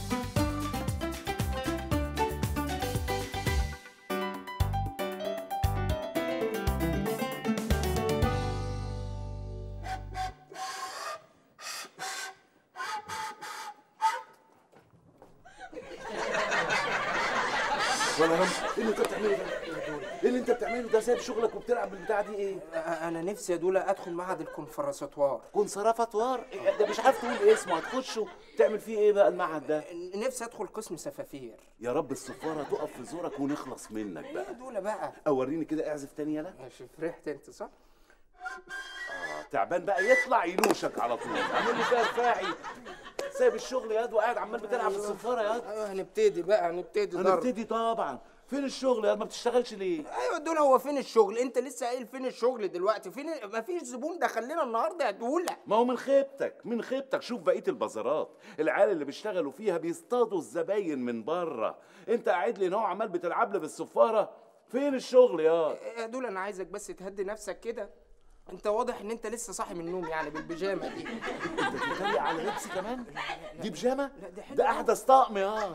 Speaker 2: ولا هم ايه اللي انت بتعمله ده ايه اللي انت بتعمله ده سايب شغلك وبتلعب بالبتاع دي ايه
Speaker 1: انا نفسي يا دولا ادخل معهد الكونفرساتوار
Speaker 2: كونسرفاتوار إيه ده مش عارف تقول ايه اسمه هتخشه تعمل فيه ايه بقى المعهد ده
Speaker 1: نفسي ادخل قسم سفافير
Speaker 2: يا رب السفاره تقف في زورك ونخلص منك بقى
Speaker 1: دولا بقى
Speaker 2: اوريني كده اعزف تاني يلا
Speaker 1: ماشي فرحت انت صح
Speaker 2: اه تعبان بقى يطلع يلوشك على طول عامل لي فيها رفاعي سايب الشغل ياد وقاعد عمال بتلعب بالصفاره ياد
Speaker 1: ايوه هنبتدي بقى هنبتدي ضرب
Speaker 2: هنبتدي طبعا فين الشغل ياد ما بتشتغلش ليه
Speaker 1: ايوه دول هو فين الشغل انت لسه قايل فين الشغل دلوقتي فين ما فيش زبون دخل لنا النهارده يا دوله
Speaker 2: ما هو من خيبتك من خيبتك شوف بقيه البازارات العيال اللي بيشتغلوا فيها بيصطادوا الزباين من بره انت قاعد لي هنا وعمال بتلعب لي بالصفاره فين الشغل يا
Speaker 1: يا دول انا عايزك بس تهدي نفسك كده انت واضح ان انت لسه صاحي من النوم يعني بالبيجامه دي
Speaker 2: انت بتتريق على لبسي كمان دي بيجامه
Speaker 1: لا دي حلوه
Speaker 2: ده احدث طقم يا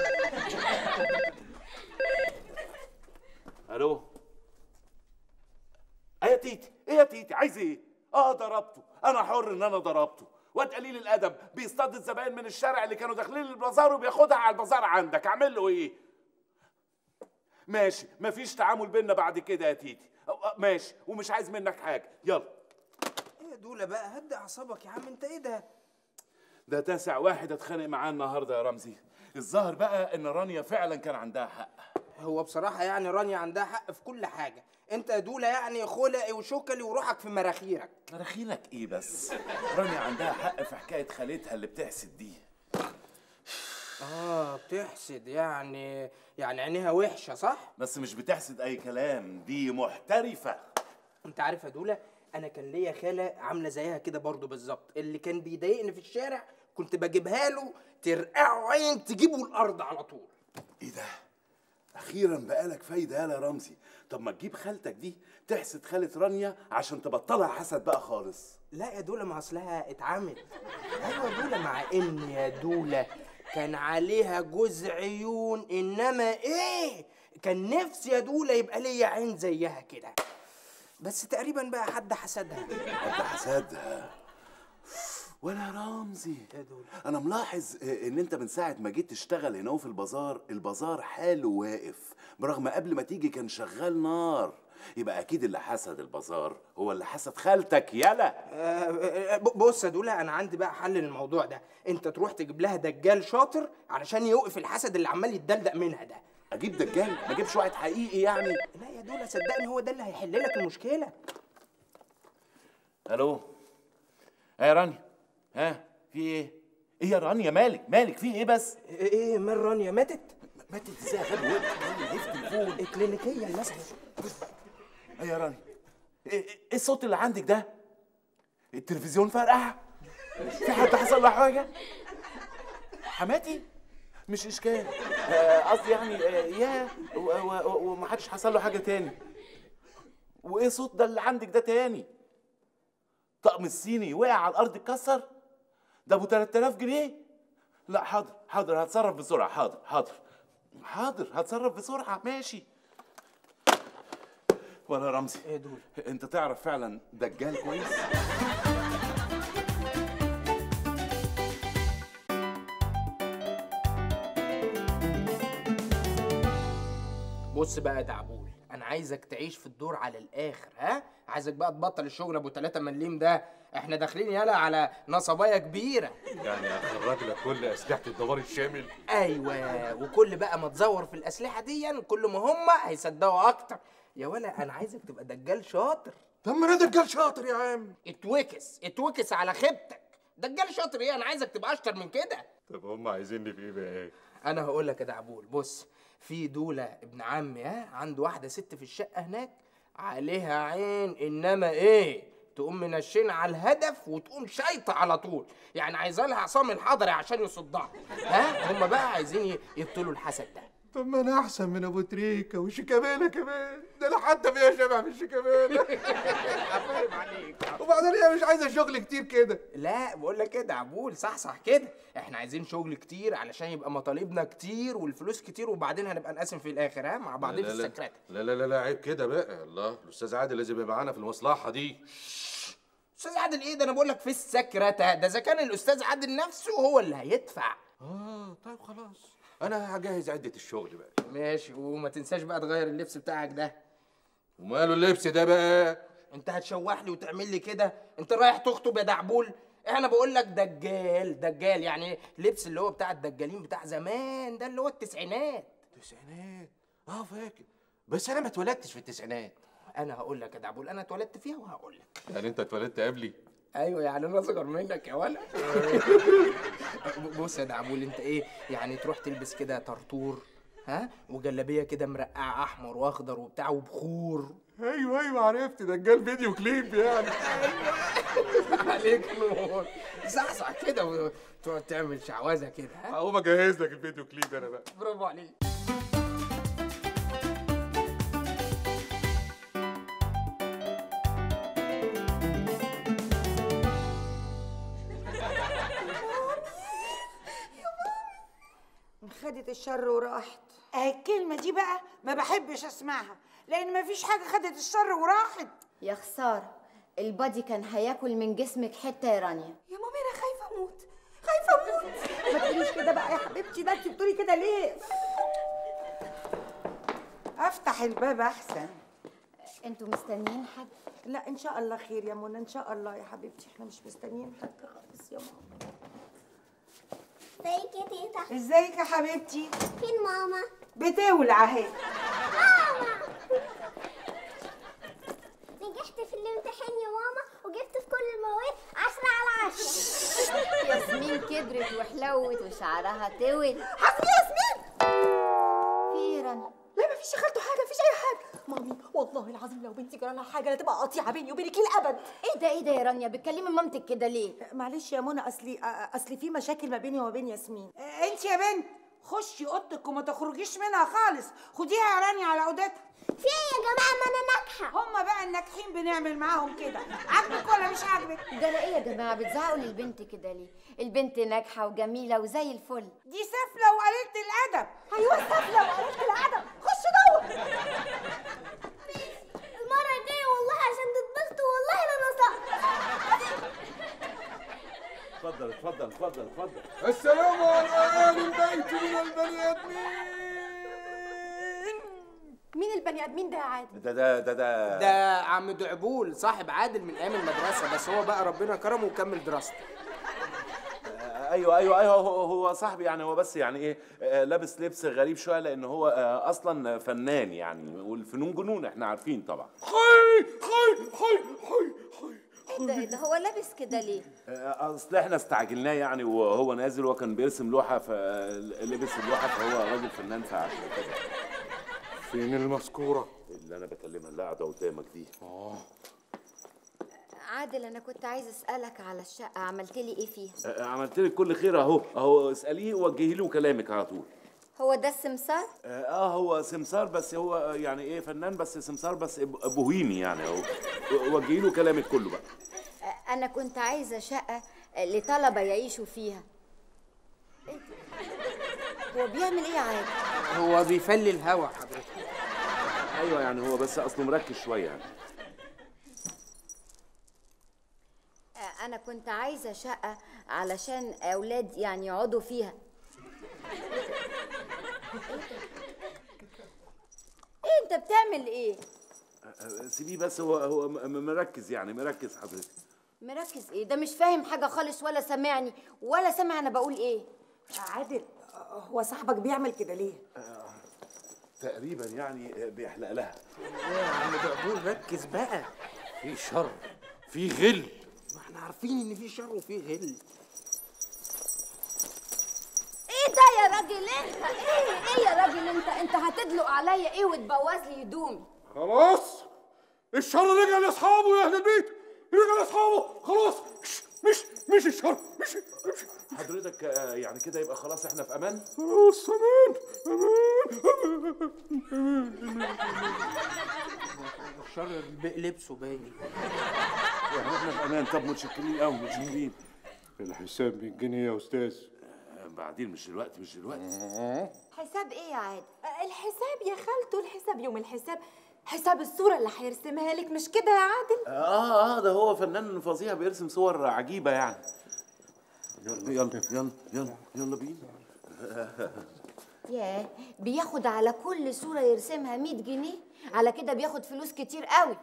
Speaker 2: الو ايه يا تيتي ايه يا تيتي عايز ايه اه ضربته انا حر ان انا ضربته واد قليل الادب بيصطاد الزباين من الشارع اللي كانوا داخلين البازار وبياخدها على البازار عندك اعمل له ايه ماشي مفيش تعامل بينا بعد كده يا تيتي أو- أه، ماشي ومش عايز منك حاجه يلا
Speaker 1: ايه يا دوله بقى هدي اعصابك يا عم انت ايه ده
Speaker 2: ده تاسع واحد اتخانق معاه النهارده يا رمزي الظاهر بقى ان رانيا فعلا كان عندها حق
Speaker 1: هو بصراحه يعني رانيا عندها حق في كل حاجه انت يا دوله يعني خلقي وشكلي وروحك في مراخيرك
Speaker 2: مراخينك ايه بس رانيا عندها حق في حكايه خالتها اللي بتحسد دي
Speaker 1: اه بتحسد يعني يعني عينيها وحشه صح
Speaker 2: بس مش بتحسد اي كلام دي محترفه
Speaker 1: انت عارف يا دوله انا كان ليا خاله عامله زيها كده برضو بالظبط اللي كان بيضايقني في الشارع كنت بجيبها له ترقعه عين تجيبه الارض على طول
Speaker 2: ايه ده اخيرا بقالك فايده يالا يا رمزي طب ما تجيب خالتك دي تحسد خاله رانيا عشان تبطلها حسد بقى خالص
Speaker 1: لا يا دوله ما اصلها اتعمل ايوه يا دوله مع ان يا دوله كان عليها جوز عيون انما ايه كان نفسي يا دوله يبقى ليا عين زيها كده بس تقريبا بقى حد حسدها
Speaker 2: حد حسدها ولا رمزي انا ملاحظ ان انت من ساعه ما جيت تشتغل هنا في البازار البازار حاله واقف برغم قبل ما تيجي كان شغال نار يبقى اكيد اللي حسد البازار هو اللي حسد خالتك يلا
Speaker 1: آه، ب- بص يا دوله انا عندي بقى حل للموضوع ده انت تروح تجيب لها دجال شاطر علشان يوقف الحسد اللي عمال يتدلدق منها ده
Speaker 2: اجيب دجال ما اجيبش واحد حقيقي يعني
Speaker 1: لا يا دوله صدقني هو ده اللي هيحل لك المشكله
Speaker 2: الو ايه يا رانيا ها في ايه ايه يا رانيا مالك مالك في ايه بس
Speaker 1: ايه مال رانيا ماتت
Speaker 2: ماتت ازاي يا غبي وقت ايه في التليفون
Speaker 1: كلينيكيا مثلا
Speaker 2: ايه يا رانيا ايه ايه الصوت اللي عندك ده التلفزيون فرقع في حد حصل له حاجه حماتي مش اشكال آه، قصدي يعني آه، يا و- و- و- ومحدش حصل له حاجه تاني وايه الصوت ده اللي عندك ده تاني طقم الصيني وقع على الارض اتكسر ده ابو 3000 جنيه لا حاضر حاضر هتصرف بسرعه حاضر حاضر حاضر هتصرف بسرعه ماشي ولا رمزي
Speaker 1: ايه دول
Speaker 2: انت تعرف فعلا دجال كويس
Speaker 1: بص بقى يا دعبول انا عايزك تعيش في الدور على الاخر ها عايزك بقى تبطل الشغل ابو 3 مليم ده احنا داخلين يالا على نصبايه كبيره
Speaker 16: يعني هخرج لك كل اسلحه الدمار الشامل
Speaker 1: ايوه وكل بقى ما تزور في الاسلحه دي كل ما هم هيصدقوا اكتر يا ولا انا عايزك تبقى دجال شاطر
Speaker 16: طب ما انا دجال شاطر يا عم
Speaker 1: اتوكس اتوكس على خيبتك دجال شاطر ايه انا عايزك تبقى اشطر من كده
Speaker 16: طب هم عايزيني في ايه بقى
Speaker 1: انا هقول لك يا دعبول بص في دولة ابن عمي ها عنده واحدة ست في الشقة هناك عليها عين انما ايه تقوم منشين على الهدف وتقوم شايطة على طول يعني عايزة لها عصام الحضري عشان يصدها ها هم بقى عايزين ي- يبطلوا الحسد ده
Speaker 16: طب ما انا احسن من ابو تريكه وشيكابالا كمان ده انا حتى فيها شبع من شيكابالا
Speaker 1: عفارم عليك
Speaker 16: وبعدين هي مش عايزه شغل كتير كده
Speaker 1: لا بقول لك كده عبول صح صح كده احنا عايزين شغل كتير علشان يبقى مطالبنا كتير والفلوس كتير وبعدين هنبقى نقسم في الاخر ها مع بعضين في
Speaker 16: لا لا
Speaker 1: السكرات
Speaker 16: لا لا لا لا عيب كده بقى الله الاستاذ عادل لازم يبقى معانا في المصلحه دي
Speaker 1: استاذ عادل ايه ده انا بقول لك في السكرتة ده اذا كان الاستاذ عادل نفسه هو اللي هيدفع
Speaker 16: اه طيب خلاص انا هجهز عده الشغل بقى
Speaker 1: ماشي وما تنساش بقى تغير اللبس بتاعك ده
Speaker 16: وماله اللبس ده بقى
Speaker 1: انت هتشوح لي وتعمل لي كده انت رايح تخطب يا دعبول انا بقول لك دجال دجال يعني لبس اللي هو بتاع الدجالين بتاع زمان ده اللي هو التسعينات
Speaker 16: التسعينات اه فاكر بس انا ما اتولدتش في التسعينات
Speaker 1: انا هقول لك يا دعبول انا اتولدت فيها وهقول لك
Speaker 16: يعني انت اتولدت قبلي
Speaker 1: ايوه يعني انا اصغر منك يا ولد بص يا دعبول انت ايه يعني تروح تلبس كده طرطور ها وجلابيه كده مرقعه احمر واخضر وبتاع وبخور
Speaker 16: ايوه ايوه عرفت ده جال فيديو كليب يعني
Speaker 1: عليك نور صحصح كده وتقعد تعمل شعوذه كده ها
Speaker 16: هقوم اجهز لك الفيديو كليب انا بقى
Speaker 1: برافو عليك
Speaker 14: خدت الشر وراحت آه، الكلمة دي بقى ما بحبش اسمعها لأن ما فيش حاجة خدت الشر وراحت
Speaker 12: يا خسارة البادي كان هياكل من جسمك حتة يا رانيا
Speaker 14: يا ماما أنا خايفة أموت خايفة أموت ما تقوليش كده بقى يا حبيبتي ده أنت بتقولي كده ليه؟ أفتح الباب أحسن
Speaker 12: انتوا مستنيين حد؟
Speaker 14: لا إن شاء الله خير يا منى إن شاء الله يا حبيبتي إحنا مش مستنيين حد خالص يا ماما
Speaker 17: ازيك يا تيتا
Speaker 14: ازيك يا حبيبتي
Speaker 17: فين ماما
Speaker 14: بتولع اهي
Speaker 17: نجحت في الامتحان يا ماما وجبت في كل المواد عشرة على عشرة
Speaker 12: ياسمين كبرت وحلوت وشعرها طول
Speaker 14: حسبي ياسمين
Speaker 12: في ايه يا رنا
Speaker 13: لا مفيش يا خالته حاجه مفيش اي حاجه مامي والله العظيم لو بنتي جرى لها حاجه لا تبقى قطيعه بيني وبينك للابد
Speaker 12: ايه ده ايه ده يا رانيا بتكلمي مامتك كده ليه
Speaker 14: معلش يا منى اصلي أ- اصلي في مشاكل ما بيني وما بين ياسمين انت يا بنت خشي اوضتك وما تخرجيش منها خالص خديها يا رانيا على اوضتها
Speaker 17: في ايه يا جماعه ما انا ناجحه
Speaker 14: هما بقى الناجحين بنعمل معاهم كده عاجبك ولا مش عاجبك
Speaker 12: ده لا ايه يا جماعه بتزعقوا للبنت كده ليه البنت ناجحه وجميله وزي الفل
Speaker 14: دي سفله وقليله الادب
Speaker 13: ايوه سفله وقلت الادب خش جوه
Speaker 17: المره الجايه والله عشان تتبسط والله لا نصح
Speaker 2: اتفضل اتفضل اتفضل اتفضل
Speaker 16: السلام على اهل البيت من البني ادمين
Speaker 13: مين البني ادمين ده يا عادل
Speaker 2: ده ده ده ده
Speaker 1: ده عم دعبول صاحب عادل من ايام المدرسه بس هو بقى ربنا كرمه وكمل دراسته
Speaker 2: آه، ايوه ايوه ايوه هو, هو صاحبي يعني هو بس يعني ايه آه، لابس لبس غريب شويه لان هو آه، اصلا فنان يعني والفنون جنون احنا عارفين طبعا
Speaker 16: حي حي حي حي
Speaker 12: ايه ده ايه ده هو لابس كده ليه
Speaker 2: آه، اصل احنا استعجلناه يعني وهو نازل وكان بيرسم لوحه فلبس اللوحه فهو راجل فنان فعشان كده
Speaker 16: فين المذكوره
Speaker 2: اللي انا بكلمها اللي قاعده قدامك دي اه
Speaker 12: عادل انا كنت عايز اسالك على الشقه عملت لي ايه فيها
Speaker 2: آه، عملت لك كل خير اهو اهو اساليه وجهي له كلامك على طول
Speaker 12: هو ده السمسار
Speaker 2: اه آه، هو سمسار بس هو آه، يعني ايه فنان بس سمسار بس ب- بوهيمي يعني اهو وجهي له كلامك كله بقى
Speaker 12: آه، انا كنت عايزه شقه آه، لطلبه يعيشوا فيها إيه ده؟ هو بيعمل ايه يا عادل
Speaker 1: هو بيفلي الهوا حضرتك
Speaker 2: ايوه يعني هو بس اصله مركز شويه يعني
Speaker 12: آه، انا كنت عايزه شقه علشان اولاد يعني يقعدوا فيها ايه انت بتعمل ايه
Speaker 2: آه، سيبيه بس هو هو م- م- مركز يعني مركز حضرتك
Speaker 12: مركز ايه ده مش فاهم حاجه خالص ولا سامعني ولا سامع انا بقول ايه
Speaker 14: عادل هو صاحبك بيعمل كده ليه
Speaker 2: تقريبا يعني آه، بيحلق لها
Speaker 1: يا عم دعبول ركز بقى
Speaker 5: في شر في غل
Speaker 1: ما احنا عارفين ان في شر وفي غل
Speaker 12: ايه ده يا راجل انت ايه ايه يا راجل انت انت هتدلق عليا ايه وتبوظ لي هدومي
Speaker 16: خلاص الشر رجع لاصحابه يا اهل البيت رجع لاصحابه خلاص مش مش مش الشر مش مش
Speaker 2: حضرتك آه، يعني كده يبقى خلاص احنا في امان
Speaker 16: خلاص امان امان امان
Speaker 1: الشر لبسه باين
Speaker 2: يعني احنا في امان طب متشكرين قوي متشكرين
Speaker 16: الحساب 100 جنيه يا استاذ
Speaker 2: آه، بعدين مش دلوقتي مش دلوقتي
Speaker 12: حساب ايه يا عادل
Speaker 13: الحساب يا خالته الحساب يوم الحساب حساب الصوره اللي هيرسمها لك مش كده يا عادل
Speaker 2: اه اه ده هو فنان فظيع بيرسم صور عجيبه يعني يلا يلا يلا يلا يلا بينا
Speaker 12: ياه بياخد على كل صوره يرسمها 100 جنيه على كده بياخد فلوس كتير قوي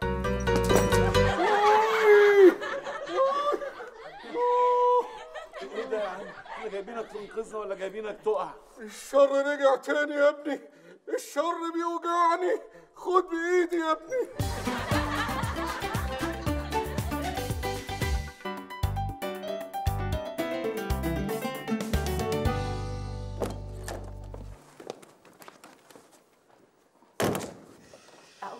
Speaker 2: ايه ده يا عم احنا جايبينك تنقذنا ولا جايبينك تقع
Speaker 16: الشر رجع تاني يا ابني الشر بيوجعني خد بايدي يا ابني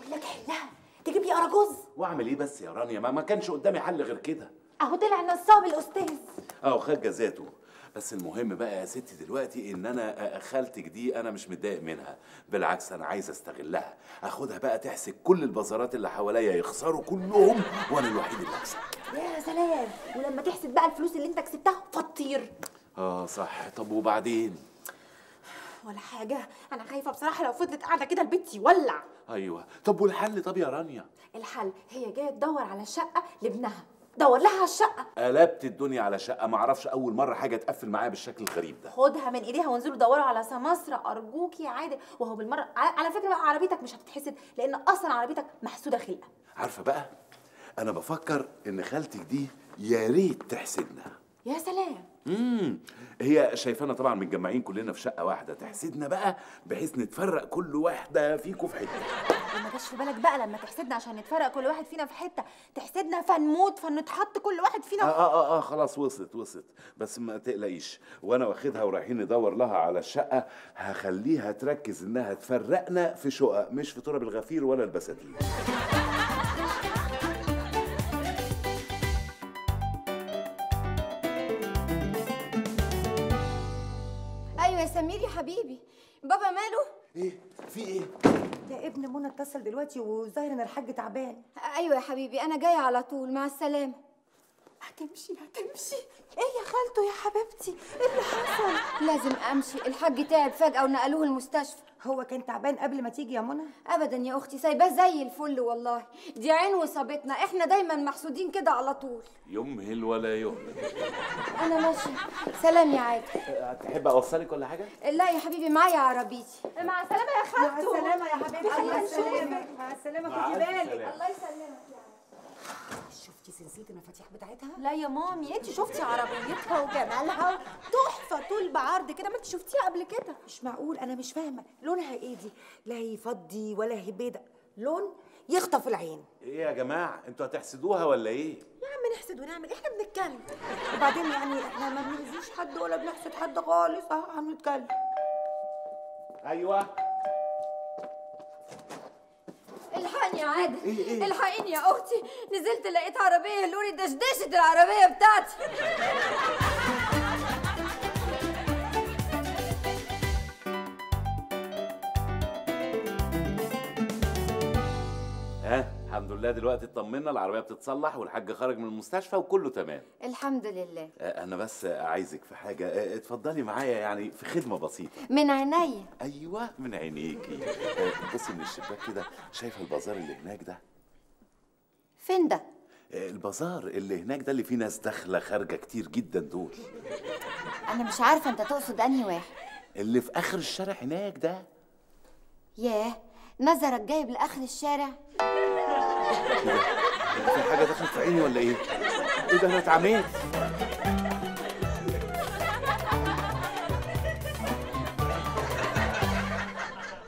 Speaker 13: بقول لك حلها تجيب لي اراجوز
Speaker 2: واعمل ايه بس يا رانيا ما ما كانش قدامي حل غير كده
Speaker 13: اهو طلع نصاب الاستاذ
Speaker 2: اه خد جزاته بس المهم بقى يا ستي دلوقتي ان انا خالتك دي انا مش متضايق منها بالعكس انا عايز استغلها اخدها بقى تحسك كل البازارات اللي حواليا يخسروا كلهم وانا الوحيد اللي اكسب
Speaker 13: يا سلام ولما تحسب بقى الفلوس اللي انت كسبتها فطير
Speaker 2: اه صح طب وبعدين
Speaker 13: ولا حاجه انا خايفه بصراحه لو فضلت قاعده كده البيت يولع
Speaker 2: ايوه طب والحل طب يا رانيا
Speaker 13: الحل هي جايه تدور على شقه لابنها دور لها على الشقه
Speaker 2: قلبت الدنيا على شقه ما اعرفش اول مره حاجه تقفل معايا بالشكل الغريب ده
Speaker 13: خدها من ايديها وانزلوا دوروا على سماسرة ارجوك يا عادل وهو بالمره ع- على فكره بقى عربيتك مش هتتحسد لان اصلا عربيتك محسوده خلقه
Speaker 2: عارفه بقى انا بفكر ان خالتك دي يا ريت تحسدنا
Speaker 13: يا سلام
Speaker 2: امم هي شايفانا طبعا متجمعين كلنا في شقه واحده تحسدنا بقى بحيث نتفرق كل واحده فيكم في حته
Speaker 13: وما جاش في بالك بقى لما تحسدنا عشان نتفرق كل واحد فينا في حته تحسدنا فنموت فنتحط كل واحد فينا
Speaker 2: آه, اه اه اه خلاص وصلت وصلت بس ما تقلقيش وانا واخدها ورايحين ندور لها على الشقه هخليها تركز انها تفرقنا في شقق مش في تراب الغفير ولا البساتين
Speaker 15: ايوه يا سمير يا حبيبي بابا ماله
Speaker 2: ايه في ايه
Speaker 14: ده ابن منى اتصل دلوقتي وظاهر ان الحاج تعبان
Speaker 15: ايوه يا حبيبي انا جايه على طول مع السلامه
Speaker 13: هتمشي هتمشي ايه يا خالته يا حبيبتي ايه اللي حصل
Speaker 15: لازم امشي الحاج تعب فجاه ونقلوه المستشفى
Speaker 14: هو كان تعبان قبل ما تيجي يا منى
Speaker 15: ابدا يا اختي سايباه زي الفل والله دي عين وصابتنا احنا دايما محسودين كده على طول
Speaker 2: يمهل ولا يهمل
Speaker 15: انا ماشيه سلام يا عادل
Speaker 2: أه، تحب اوصلك ولا حاجه
Speaker 15: لا يا حبيبي معايا عربيتي
Speaker 13: مع السلامه يا خالته
Speaker 14: مع السلامه يا حبيبتي
Speaker 13: خلينا
Speaker 14: مع
Speaker 13: نشوفك.
Speaker 14: السلامه مع السلامه
Speaker 2: مع
Speaker 14: خدي
Speaker 2: ألف
Speaker 14: بالك
Speaker 2: سلامة.
Speaker 15: الله يسلمك
Speaker 14: شفتي سلسله المفاتيح بتاعتها
Speaker 13: لا يا مامي انت شفتي عربيتها وجمالها تحفه طول بعرض كده ما انت شفتيها قبل كده
Speaker 14: مش معقول انا مش فاهمه لونها ايه دي لا هي فضي ولا هي بيضه لون يخطف العين
Speaker 2: ايه يا جماعه انتوا هتحسدوها ولا ايه
Speaker 13: يا عم نحسد ونعمل احنا بنتكلم
Speaker 14: وبعدين يعني احنا ما بنأذيش حد ولا بنحسد حد خالص اهو هنتكلم
Speaker 2: ايوه
Speaker 15: الحقني يا عادل
Speaker 2: إيه إيه؟
Speaker 15: الحقيني يا اختي نزلت لقيت عربيه لوري دشدشت العربيه بتاعتي
Speaker 2: ها الحمد لله دلوقتي اطمنا العربيه بتتصلح والحاج خرج من المستشفى وكله تمام
Speaker 15: الحمد لله
Speaker 2: آه، انا بس عايزك في حاجه آه، اتفضلي معايا يعني في خدمه بسيطه
Speaker 15: من عينيا
Speaker 2: ايوه من عينيكي آه، بصي من الشباك كده شايفه البازار اللي هناك ده
Speaker 15: فين ده
Speaker 2: آه، البازار اللي هناك ده اللي فيه ناس داخله خارجه كتير جدا دول
Speaker 15: انا مش عارفه انت تقصد انهي واحد
Speaker 2: اللي في اخر الشارع هناك ده
Speaker 15: ياه نظرك جايب لاخر الشارع
Speaker 2: في حاجه دخلت في عيني ولا ايه ايه ده انا اتعميت